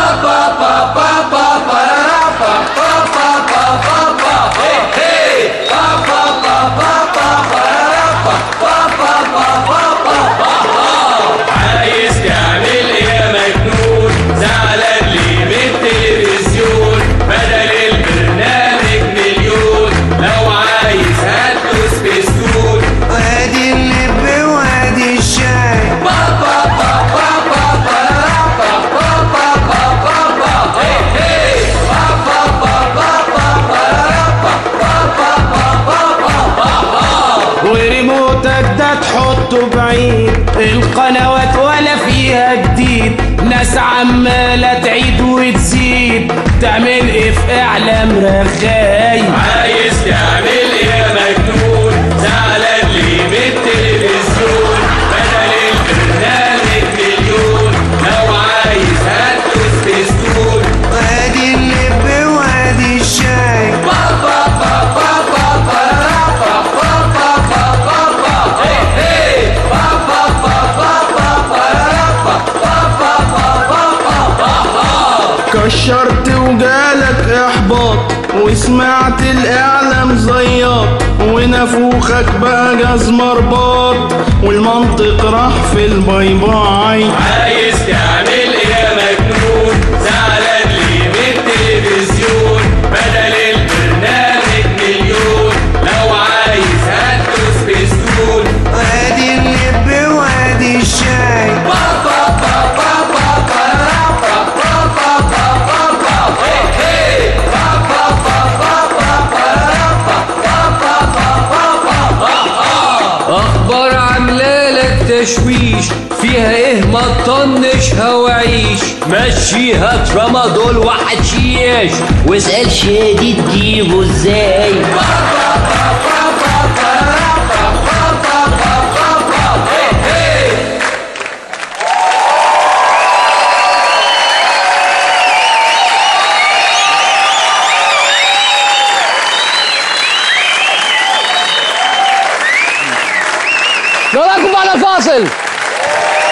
عايز تعمل ايه يا مجنون زعلان ليه من التلفزيون بدل البرنامج مليون لو عايز هتدوس بسكون وادي اللب وادي الشاي وريموتك ده تحطه بعيد القنوات ولا فيها جديد ناس عمالة تعيد وتزيد تعمل ايه في اعلام رغاي عايز تعمل ايه يا مجنون زعلان ليه من التلفزيون بدل البرنامج مليون لو عايز هتدوس بسكون وادي اللب وادي الشاي كشرت وجالك احباط وسمعت الاعلام زياط ونفوخك بقى جاز مرباط والمنطق راح في الباي باي عايز تعمل ايه يا مجنون زعلان ليه من التلفزيون بدل البرنامج مليون لو عايز هتدوس بسكون وادي اللب وادي الشاي اخبار عاملالك تشويش فيها ايه ما تطنش هواعيش مشيها ترامادول وحشيش واسأل شادي تجيبه ازاي نراكم بعد الفاصل